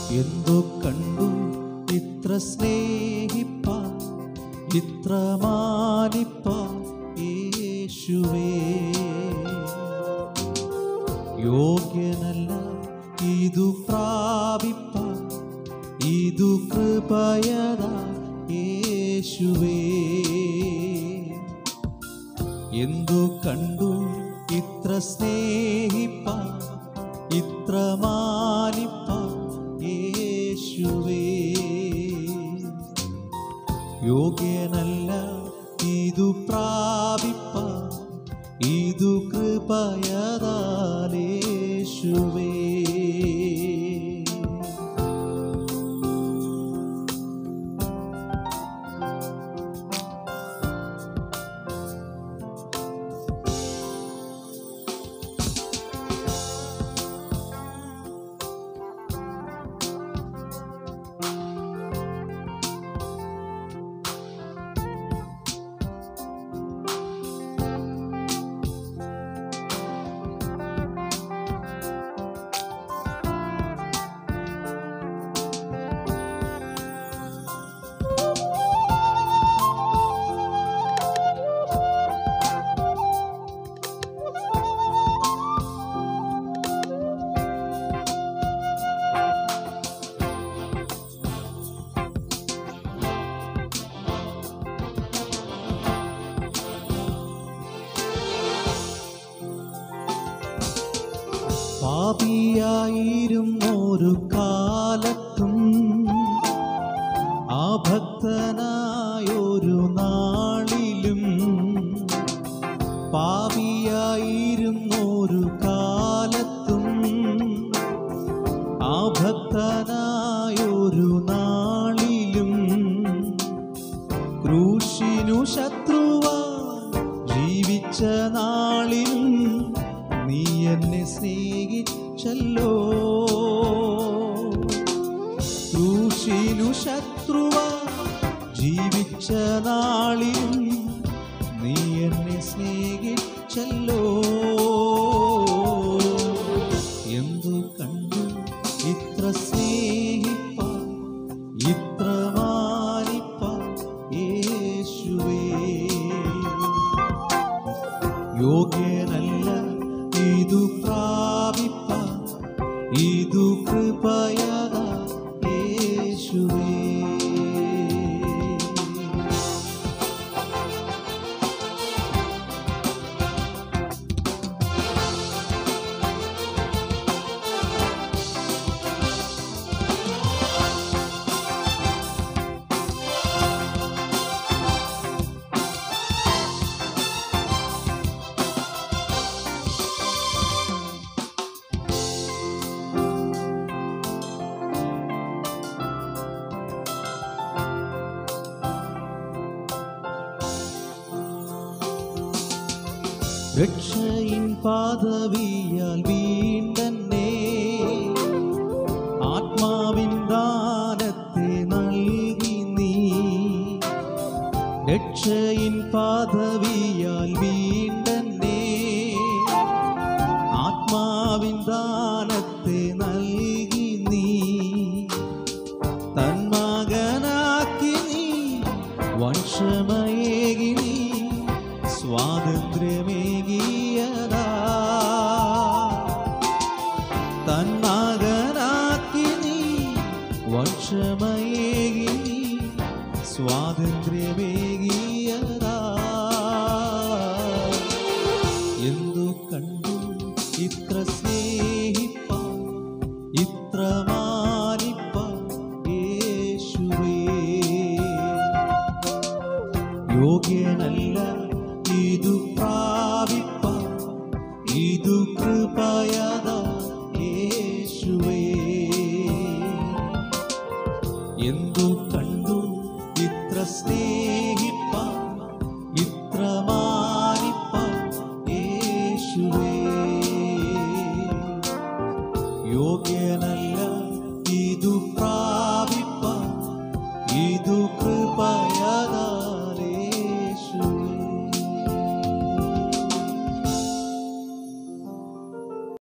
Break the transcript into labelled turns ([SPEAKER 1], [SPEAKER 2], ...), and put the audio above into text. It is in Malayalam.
[SPEAKER 1] എന്തു കണ്ടു ഇത്ര സ്നേഹിപ്പ ഇത്ര മാനിപ്പ യേശുവേ യോഗ്യനല്ല ഇതു പ്രാപിപ്പ ഇതു കൃപയത യേശുവേ എന്തു കണ്ടു ഇത്ര സ്നേഹിപ്പ ഇത്ര മാനിപ്പ യേശുവേ യോഗ്യനല്ല ഇതു പ്രാപിപ്പ ഇതു കൃപയതാലേശുവേ പാപിയായിരുന്നൊരു കാലത്തും ആ ഭക്തനായൊരു നാളിലും പാപിയായിരുന്നൊരു കാലത്തും ആ ഭക്തനായൊരു നാളിലും ക്രൂശിനു ശത്രുവ ജീവിച്ച നാളിലും നീ എന്നെ സ്നേഹിച്ചല്ലോ ക്രൂശിനു ശത്രുവ ജീവിച്ച നാളിലും നീ എന്നെ സ്നേഹിച്ചല്ലോ എന്തു കണ്ടു ഇത്ര സ്നേഹിപ്പ ഇത്ര മാനിപ്പ യേശുവേ യോഗ്യനല്ല ഇതു പ്രാപിപ്പ ഇതു കൃപയത യേശുവേ രക്ഷയിൻ പാദവിയാൽ വീണ്ടെന്നെ ആത്മാവിൻ ദാനത്തെ നൽകി നീ രക്ഷയിൻ പാദവിയാൽ വീണ്ടെന്നെ ആത്മാവിൻ ദാനത്തെ നൽകി നീ തന്മകനാക്കി നീ വംശമയേകി നീ സ്വാതന്ത്ര്യമേകിയതാ തന്മകനാക്കി നീ വംശമയേകി നീ സ്വാതന്ത്ര്യമേകിയതാ എന്തു കണ്ടു ഇത്ര സ്നേഹിപ്പ ഇത്ര മാനിപ്പ യേശുവേ യോഗ്യനല്ല ഇതു പ്രാപിപ്പ ഇതു കൃപയത യേശുവേ എന്തു കണ്ടു ഇത്ര സ്നേഹിപ്പ ഇത്ര മാനിപ്പ യേശുവേ യോഗ്യന